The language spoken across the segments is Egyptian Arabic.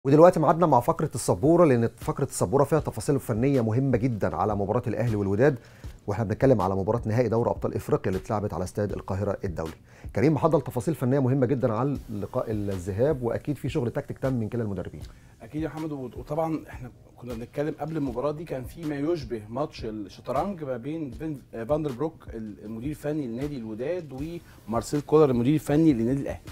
ودلوقتي معادنا مع فقرة السبورة لأن فقرة السبورة فيها تفاصيل فنية مهمة جدا على مباراة الأهلي والوداد واحنا بنتكلم على مباراة نهائي دوري أبطال إفريقيا اللي اتلعبت على استاد القاهرة الدولي. كريم محضر تفاصيل فنية مهمة جدا على لقاء الذهاب وأكيد في شغل تكتيك تام من كلا المدربين. اكيد يا محمد وطبعا احنا كنا بنتكلم قبل المباراه دي كان في ما يشبه ماتش الشطرنج ما بين فين- فاندر بروك المدير الفني لنادي الوداد ومارسيل كولر المدير الفني للنادي الاهلي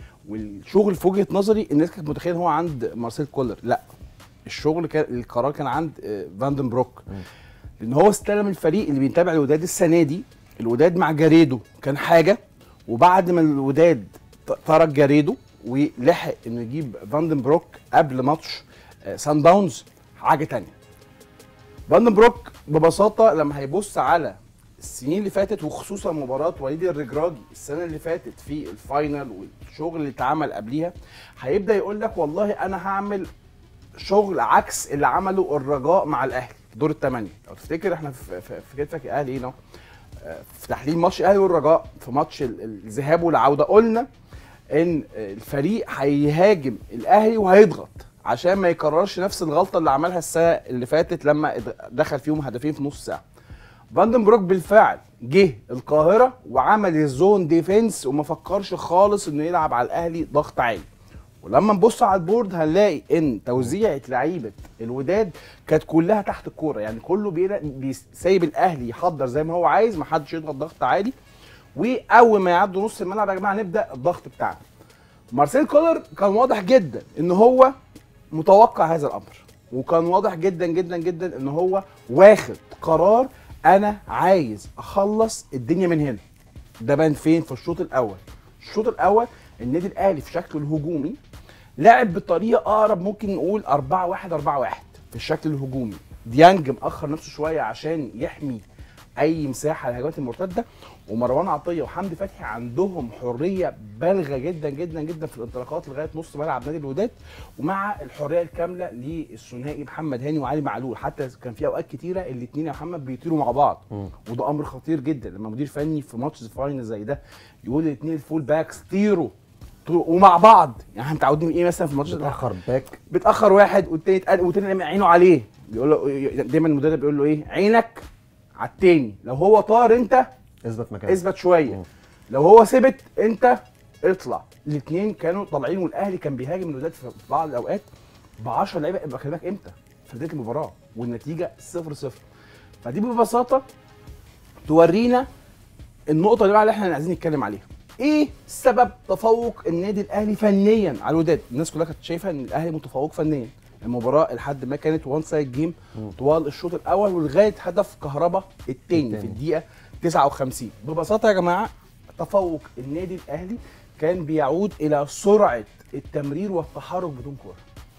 والشغل في وجهه نظري الناس كانت متخيله هو عند مارسيل كولر لا الشغل كان القرار كان عند آه، فاندن بروك لان هو استلم الفريق اللي بيتابع الوداد السنه دي الوداد مع جاريدو كان حاجه وبعد ما الوداد ت- ترك جاريدو ولحق انه يجيب فاندن بروك قبل ماتش آه، سان داونز حاجه تانية فاندن بروك ببساطه لما هيبص على السنين اللي فاتت وخصوصا مباراه وليد الرجراجي السنه اللي فاتت في الفاينل والشغل اللي اتعمل قبليها هيبدا يقول لك والله انا هعمل شغل عكس اللي عمله الرجاء مع الاهلي في دور الثمانيه لو تفتكر احنا في في في كتفك الاهلي هنا آه، في تحليل ماتش الاهلي والرجاء في ماتش ال- الذهاب والعوده قلنا ان الفريق هيهاجم الاهلي وهيضغط عشان ما يكررش نفس الغلطه اللي عملها السنه اللي فاتت لما اد- دخل فيهم هدفين في نص ساعه فاندن بروك بالفعل جه القاهره وعمل الزون ديفenس وما فكرش خالص انه يلعب على الاهلي ضغط عالي ولما نبص على البورد هنلاقي ان توزيعه لعيبه الوداد كانت كلها تحت الكوره يعني كله بيلا- بيس- سايب الاهلي يحضر زي ما هو عايز ما حدش يضغط ضغط عالي واول ما يعدوا نص الملعب يا جماعه نبدا الضغط بتاعنا مارسيل كولر كان واضح جدا ان هو متوقع هذا الامر وكان واضح جدا جدا جدا ان هو واخد قرار انا عايز اخلص الدنيا من هنا ده بان فين في الشوط الاول الشوط الاول النادي الاهلي في شكله الهجومي لعب بطريقه اقرب ممكن نقول 4 1 4 1 في الشكل الهجومي ديانج مأخر نفسه شويه عشان يحمي اي مساحه للهجمات المرتده ومروان عطيه وحمدي فتحي عندهم حريه بالغه جدا جدا جدا في الانطلاقات لغايه نص ملعب نادي الوداد ومع الحريه الكامله للثنائي محمد هاني وعلي معلول حتى كان في اوقات كتيره الاثنين يا محمد بيطيروا مع بعض وده امر خطير جدا لما مدير فني في ماتش فاينل زي ده يقول الاثنين الفول باكس طيروا طيروا ومع بعض يعني احنا متعودين ايه مثلا في ماتش متأخر باك بيتاخر واحد والتاني اتقل والتاني عينه عليه بيقول له دايما المدرب بيقول له ايه عينك على التاني لو هو طار انت اثبت مكانك. اثبت شويه مم. لو هو ثبت انت اطلع الاثنين كانوا طالعين والاهلي كان بيهاجم الوداد في بعض الاوقات ب 10 لعيبه بكلمك امتى في بدايه المباراه والنتيجه 0 0 فدي ببساطه تورينا النقطه اللي بقى اللي احنا عايزين نتكلم عليها ايه سبب تفوق النادي الاهلي فنيا على الوداد الناس كلها كانت شايفه ان الاهلي متفوق فنيا المباراه لحد ما كانت وان سايد جيم طوال الشوط الاول ولغايه هدف كهربا الثاني في التاني. الدقيقه 59 ببساطه يا جماعه تفوق النادي الاهلي كان بيعود الى سرعه التمرير والتحرك بدون كره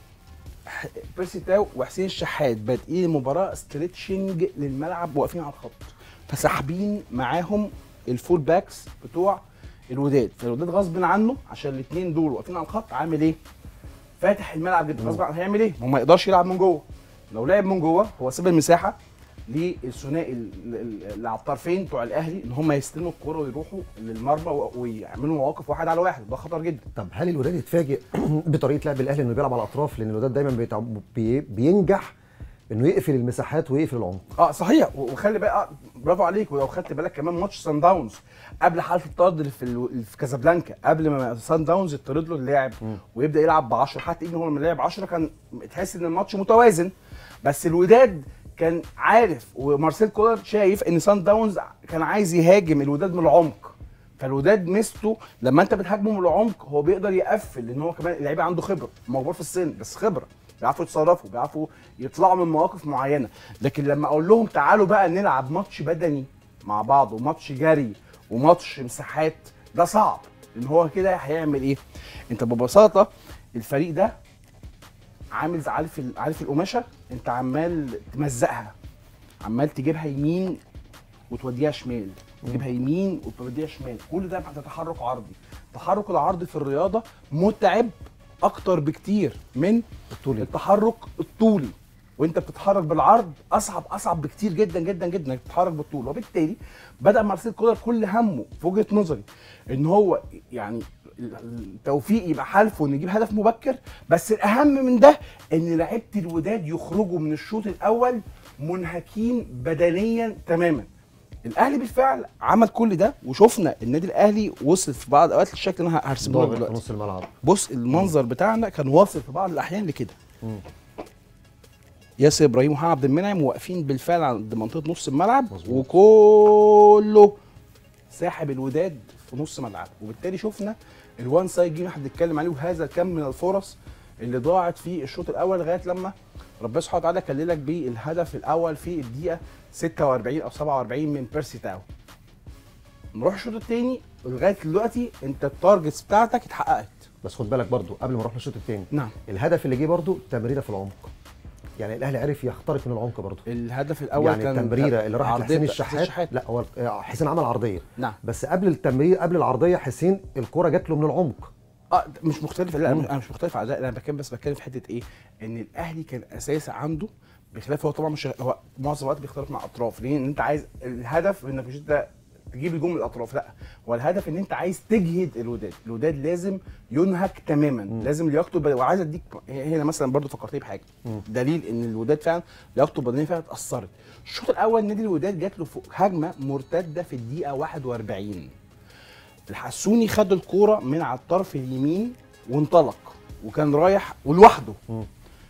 ح- بيرسي تاو وحسين الشحات بادئين المباراه ستريتشنج للملعب واقفين على الخط فساحبين معاهم الفول باكس بتوع الوداد فالوداد غصب عنه عشان الاثنين دول واقفين على الخط عامل ايه؟ فاتح الملعب جدا غصب عنه هيعمل ايه؟ هو ما يقدرش يلعب من جوه لو لعب من جوه هو سيب المساحه للثنائي ال- ال- اللي على الطرفين بتوع الاهلي ان هم يستلموا الكوره ويروحوا للمرمى و- ويعملوا مواقف واحد على واحد ده خطر جدا طب هل الوداد يتفاجئ بطريقه لعب الاهلي انه بيلعب على الاطراف لان الوداد دايما بيتع... بي... بينجح انه يقفل المساحات ويقفل العمق اه صحيح و- وخلي بقى آه، برافو عليك ولو خدت بالك كمان ماتش سان داونز قبل حاله الطرد اللي في ال- اللي في كازابلانكا قبل ما سان داونز يطرد له اللاعب ويبدا يلعب ب 10 حتى ان هو لما لعب 10 كان تحس ان الماتش متوازن بس الوداد كان عارف ومارسيل كولر شايف ان سان داونز كان عايز يهاجم الوداد من العمق فالوداد ميزته لما انت بتهاجمه من العمق هو بيقدر يقفل لان هو كمان اللعيبه عنده خبره موجود في السن بس خبره بيعرفوا يتصرفوا بيعرفوا يطلعوا من مواقف معينه لكن لما اقول لهم تعالوا بقى نلعب ماتش بدني مع بعض وماتش جري وماتش مساحات ده صعب لان هو كده هيعمل ايه انت ببساطه الفريق ده عامل زي- عارف ال- عارف القماشه انت عمال تمزقها عمال تجيبها يمين وتوديها شمال تجيبها يمين وتوديها شمال كل ده بعد تحرك عرضي التحرك العرضي في الرياضه متعب اكتر بكتير من الطولي. التحرك الطولي وانت بتتحرك بالعرض اصعب اصعب بكتير جدا جدا جدا انك تتحرك بالطول وبالتالي بدا مارسيل كولر كل همه في وجهه نظري ان هو يعني التوفيق يبقى حالفه انه يجيب هدف مبكر بس الاهم من ده ان لعيبه الوداد يخرجوا من الشوط الاول منهكين بدنيا تماما الاهلي بالفعل عمل كل ده وشفنا النادي الاهلي وصل في بعض الاوقات للشكل اللي انا هرسمه لك ضاغط في دلوقتي نص الملعب بص المنظر بتاعنا كان واصل في بعض الاحيان لكده مم. ياسر ابراهيم ومحمد عبد المنعم واقفين بالفعل عند منطقه نص الملعب مظبوط. وكله ساحب الوداد في نص ملعب وبالتالي شفنا الوان سايد جيم احنا بنتكلم عليه وهذا كم من الفرص اللي ضاعت في الشوط الاول لغايه لما ربنا سبحانه وتعالى كللك بالهدف الاول في الدقيقه 46 او 47 من بيرسي تاو نروح الشوط الثاني لغايه دلوقتي انت التارجتس بتاعتك اتحققت بس خد بالك برضو قبل ما نروح للشوط الثاني نعم الهدف اللي جه برضو تمريره في العمق يعني الاهلي عرف يخترق من العمق برضو الهدف الاول يعني كان التمريره اللي راحت عرضية لحسين بتاع الشحات لا هو حسين عمل عرضيه نعم بس قبل التمرير قبل العرضيه حسين الكره جات له من العمق اه مش مختلف لا مم. انا مش مختلف على ده انا بتكلم بس بتكلم في حته ايه ان الاهلي كان اساسا عنده بخلاف هو طبعا مش هو معظم الوقت بيختلف مع اطراف ليه ان انت عايز الهدف انك مش انت تجيب الجون من الاطراف لا هو الهدف ان انت عايز تجهد الوداد الوداد لازم ينهك تماما مم. لازم لياقته البدنية- وعايز اديك هنا مثلا برضو فكرتني بحاجه مم. دليل ان الوداد فعلا لياقته البدنيه فعلا اتاثرت الشوط الاول نادي الوداد جات له فوق هجمه مرتده في الدقيقه 41 الحسوني خد الكوره من على الطرف اليمين وانطلق وكان رايح ولوحده مم.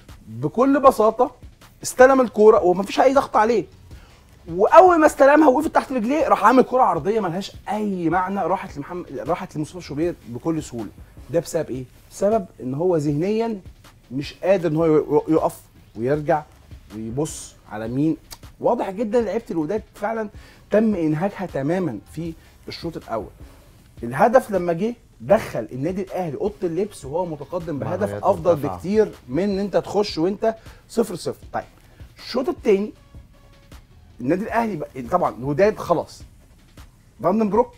بكل بساطه استلم الكوره ومفيش اي ضغط عليه واول ما استلمها وقفت تحت رجليه راح عامل كره عرضيه ملهاش اي معنى راحت لمحمد راحت لمصطفى شوبير بكل سهوله ده بسبب ايه بسبب ان هو ذهنيا مش قادر ان هو يقف ويرجع ويبص على مين واضح جدا لعيبه الوداد فعلا تم انهاكها تماما في الشوط الاول الهدف لما جه دخل النادي الاهلي اوضه اللبس وهو متقدم بهدف معنويات افضل مرتفعة. بكتير من ان انت تخش وانت صفر صفر طيب الشوط الثاني النادي الاهلي بقى طبعا الوداد خلاص فاندنبروك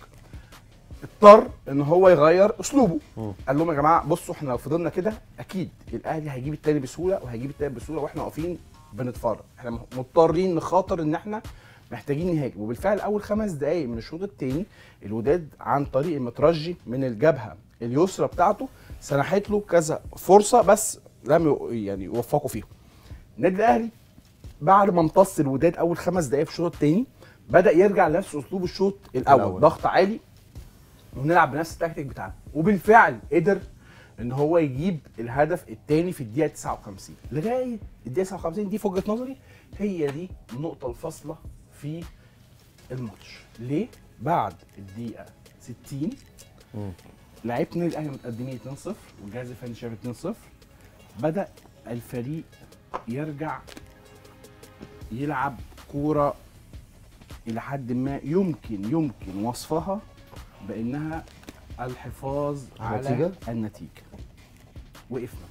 اضطر ان هو يغير اسلوبه مم. قال لهم يا جماعه بصوا احنا لو فضلنا كده اكيد الاهلي هيجيب التاني بسهوله وهيجيب التاني بسهوله واحنا واقفين بنتفرج احنا مضطرين نخاطر ان احنا محتاجين نهاجم وبالفعل اول خمس دقائق من الشوط الثاني الوداد عن طريق المترجي من الجبهه اليسرى بتاعته سنحت له كذا فرصه بس لم ي- يعني يوفقوا فيهم النادي الاهلي بعد ما امتص الوداد اول خمس دقائق في الشوط الثاني بدا يرجع لنفس اسلوب الشوط الاول, الأول. ضغط عالي ونلعب بنفس التكتيك بتاعنا وبالفعل قدر ان هو يجيب الهدف الثاني في الدقيقه 59 لغايه الدقيقه 59 دي في وجهه نظري هي دي النقطه الفاصله في الماتش ليه بعد الدقيقه 60 مم. لعيبه النادي الاهلي متقدمين 2-0 والجهاز الفني شايف 2-0 بدا الفريق يرجع يلعب كوره الى حد ما يمكن يمكن وصفها بانها الحفاظ على النتيجة؟ النتيجه وقفنا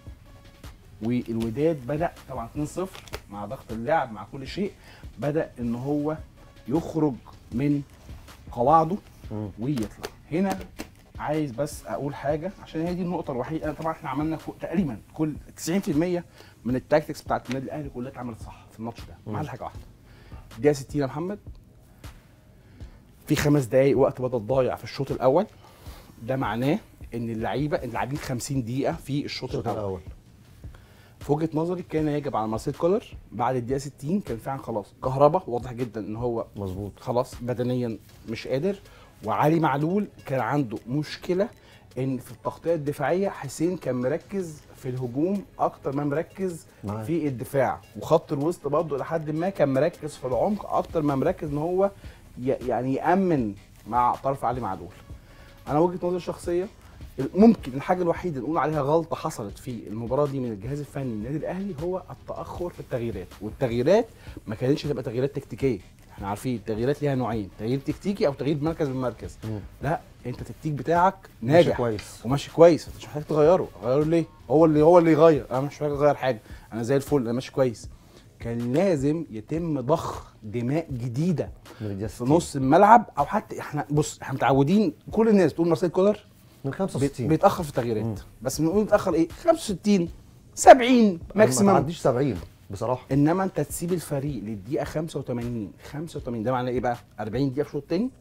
والوداد بدا طبعا 2-0 مع ضغط اللعب مع كل شيء بدا ان هو يخرج من قواعده مم. ويطلع هنا عايز بس اقول حاجه عشان هي دي النقطه الوحيده طبعا احنا عملنا كو- تقريبا كل 90% من التاكتكس بتاعت النادي الاهلي كلها اتعملت صح في الماتش ده ما مم. عدا حاجه واحده الدقيقه 60 يا محمد في خمس دقايق وقت بدل ضايع في الشوط الاول ده معناه ان اللعيبه اللاعبين 50 دقيقه في الشوط الشوط الاول الاول في وجهه نظري كان يجب على مارسيل كولر بعد الدقيقه 60 كان فعلا خلاص كهربا واضح جدا ان هو مظبوط خلاص بدنيا مش قادر وعلي معلول كان عنده مشكله ان في التغطيه الدفاعيه حسين كان مركز في الهجوم اكتر ما مركز معاك. في الدفاع وخط الوسط برضه لحد ما كان مركز في العمق اكتر ما مركز ان هو ي- يعني يامن مع طرف علي معلول انا وجهه نظري الشخصيه ممكن الحاجه الوحيده اللي نقول عليها غلطه حصلت في المباراه دي من الجهاز الفني للنادي الاهلي هو التاخر في التغييرات والتغييرات ما كانتش هتبقى تغييرات تكتيكيه احنا عارفين التغييرات ليها نوعين تغيير تكتيكي او تغيير مركز من مركز مم. لا انت التكتيك بتاعك ماشي ناجح كويس وماشي كويس انت مش محتاج تغيره غيره ليه هو اللي هو اللي يغير انا مش محتاج اغير حاجه انا زي الفل انا ماشي كويس كان لازم يتم ضخ دماء جديده من الدقيقه في 60 نص الملعب او حتى احنا بص احنا متعودين كل الناس بتقول مارسيل كولر من بيت- 65 بيتاخر في التغييرات مم. بس بنقول بيتاخر ايه 65 70 ما ماكسيمم تعديش 70 بصراحه انما انت تسيب الفريق للدقيقه 85 85 ده معناه ايه بقى 40 دقيقه في الشوط الثاني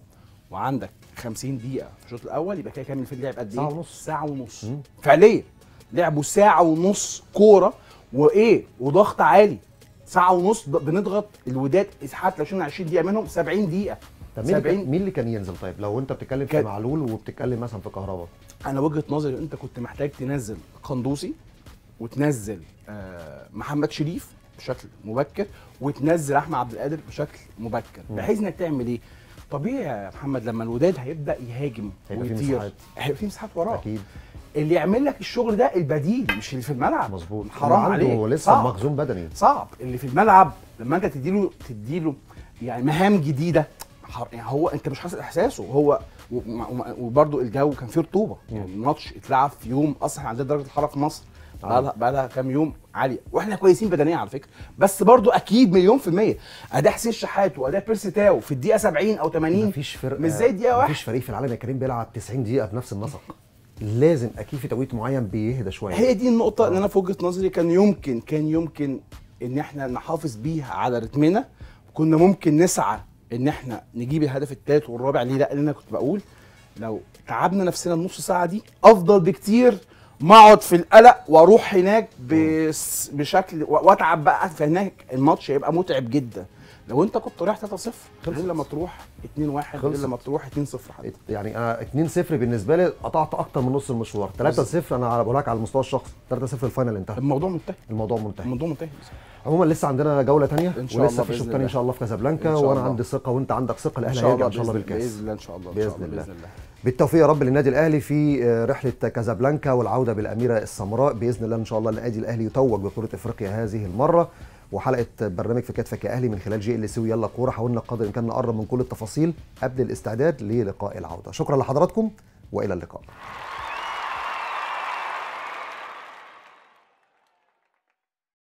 وعندك 50 دقيقه في الشوط الاول يبقى كده كامل الفريق لعب قد ايه ساعة ونص. ساعه ونص مم. فعليا لعبوا ساعه ونص كوره وايه وضغط عالي ساعه ونص ض- بنضغط الوداد حتى لو شلنا 20 دقيقه منهم 70 دقيقه طب مين اللي 70 كان- مين اللي كان ينزل طيب لو انت بتتكلم في كان- معلول وبتتكلم مثلا في كهرباء انا وجهه نظري انت كنت محتاج تنزل قندوسي وتنزل آه، محمد شريف بشكل مبكر وتنزل احمد عبد القادر بشكل مبكر مم. بحيث انك تعمل ايه طبيعي يا محمد لما الوداد هيبدا يهاجم هيبقى في ويطير مساحات. هيبقى في مساحات وراه اكيد اللي يعمل لك الشغل ده البديل مش اللي في الملعب مظبوط حرام عنده عليك لسه صعب. مخزون بدني صعب اللي في الملعب لما انت تديله تديله يعني مهام جديده حر- يعني هو انت مش حاسس احساسه هو وبرده الجو كان فيه رطوبه يعني الماتش اتلعب في يوم اصلا احنا عندنا درجه الحراره في مصر بقى لها بقى لها كام يوم عاليه واحنا كويسين بدنيا على فكره بس برضو اكيد مليون في الميه اداء حسين شحات واداء بيرسي تاو في الدقيقه 70 او 80 مفيش فرق مش زي دقيقه واحده مفيش فريق في العالم يا كريم بيلعب 90 دقيقه بنفس النسق لازم اكيد في توقيت معين بيهدى شويه هي دي النقطة اللي أنا في وجهة نظري كان يمكن كان يمكن إن إحنا نحافظ بيها على رتمنا كنا ممكن نسعى إن إحنا نجيب الهدف الثالث والرابع ليه لا لأن أنا كنت بقول لو تعبنا نفسنا النص ساعة دي أفضل بكتير ما اقعد في القلق واروح هناك بس بشكل و- واتعب بقى فهناك الماتش هيبقى متعب جدا لو انت كنت رايح 3-0 غير لما تروح 2-1 غير خلصت. لما تروح 2-0 حتى يعني انا 2-0 بالنسبه لي قطعت اكتر من نص المشوار 3-0 انا على بقول لك على المستوى الشخصي 3-0 الفاينل انتهى الموضوع منتهي الموضوع منتهي الموضوع منتهي عموما لسه عندنا جوله ثانيه إن شاء ولسه الله في شوط بإذن ثاني ان الله. شاء الله في كازابلانكا إن شاء وانا الله. عندي ثقه وانت عندك ثقه ان الاهلي شاء هيرجع الله ان شاء الله بإذن- بالكاس باذن الله ان شاء الله إن بإذن شاء الله الله. باذن الله بالتوفيق يا رب للنادي الاهلي في آه، رحله كازابلانكا والعوده بالاميره السمراء باذن الله ان شاء الله النادي الاهلي يتوج ببطوله افريقيا هذه المره وحلقه برنامج في كتفك يا اهلي من خلال جي ال سي ويلا كوره حاولنا قدر الامكان نقرب من كل التفاصيل قبل الاستعداد للقاء العوده شكرا لحضراتكم والى اللقاء